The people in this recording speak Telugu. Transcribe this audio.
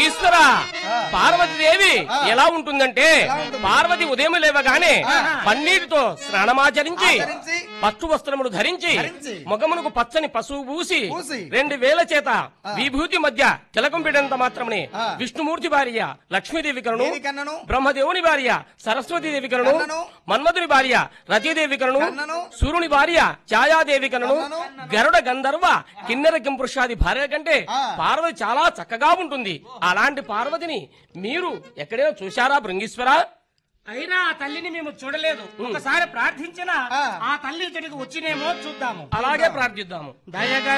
ఈశ్వర పార్వతీదేవి ఎలా ఉంటుందంటే పార్వతి ఉదయం లేవగానే పన్నీటితో స్నానమాచరించి ఆచరించి, పట్టు వస్త్రములు ధరించి ధరించి, ముఖమునకు పచ్చని పశువు పూసి పూసి, రెండు వేల చేత విభూతి మధ్య తిలకం పెట్టినంత మాత్రమే ఆ. విష్ణుమూర్తి భార్య లక్ష్మీదేవి కరణు దేవి కన్నను బ్రహ్మదేవుని భార్య సరస్వతీదేవి కరణు కన్నను, మన్మధుని భార్య రతీదేవి కరణు కన్నను, సూర్యుని భార్య ఛాయాదేవి కరణు కన్నను, గరుడ గంధర్వ కిన్నెర కింపురుషాది భార్య కంటే ఆ. పార్వతి చాలా చక్కగా ఉంటుంది అలాంటి పార్వతిని మీరు ఎక్కడైనా చూశారా భృంగీశ్వరా అయినా ఆ తల్లిని మేము చూడలేదు ఒకసారి ప్రార్థించిన ఆ. ఆ తల్లి ఇక్కడికి వచ్చినేమో చూద్దాము అలాగే ప్రార్థిద్దాము దయగా